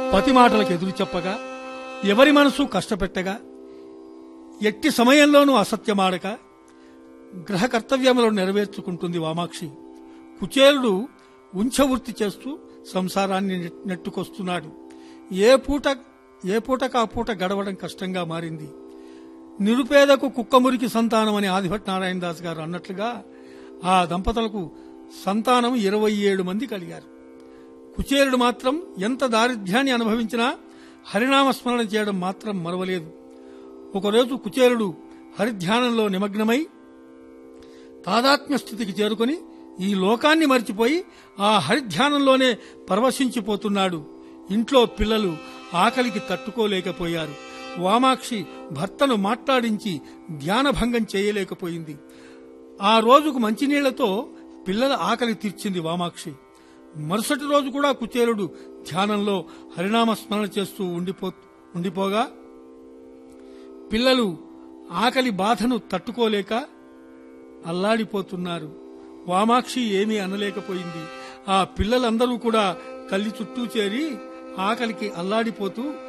పతి మాటలకు ఎదురు చెప్పగా ఎవరి మనసు కష్టపెట్టగా ఎట్టి సమయంలోనూ అసత్యమాడక గ్రహ కర్తవ్యములను నెరవేర్చుకుంటుంది వామాక్షి కుచేలుడు ఉంచవృత్తి చేస్తూ సంసారాన్ని నెట్- నెట్టుకొస్తున్నాడు ఏ పూట ఏ పూటకు ఆ పూట గడవడం కష్టంగా మారింది నిరుపేదకు కుక్కమురికి సంతానం అని ఆదిభట్ నారాయణ దాస్ గారు అన్నట్లుగా ఆ దంపతులకు సంతానం ఇరవై ఏడు మంది కలిగారు కుచేలుడు మాత్రం ఎంత దారిద్ర్యాన్ని అనుభవించినా హరినామస్మరణ చేయడం మాత్రం మరవలేదు ఒకరోజు కుచేలుడు హరిధ్యానంలో నిమగ్నమై తాదాత్మ్య స్థితికి చేరుకొని ఈ లోకాన్ని మర్చిపోయి ఆ హరిధ్యానంలోనే పరవశించిపోతున్నాడు ఇంట్లో పిల్లలు ఆకలికి తట్టుకోలేకపోయారు వామాక్షి భర్తను మాట్లాడించి ధ్యానభంగం చేయలేకపోయింది ఆ రోజుకు మంచినీళ్లతో పిల్లల ఆకలి తీర్చింది వామాక్షి మరుసటి రోజు కూడా కుచేలుడు ధ్యానంలో హరినామ స్మరణ చేస్తూ ఉండిపో ఉండిపోగా పిల్లలు ఆకలి బాధను తట్టుకోలేక అల్లాడిపోతున్నారు వామాక్షి ఏమీ అనలేకపోయింది ఆ పిల్లలందరూ కూడా తల్లి చుట్టూ చేరి ఆకలికి అల్లాడిపోతూ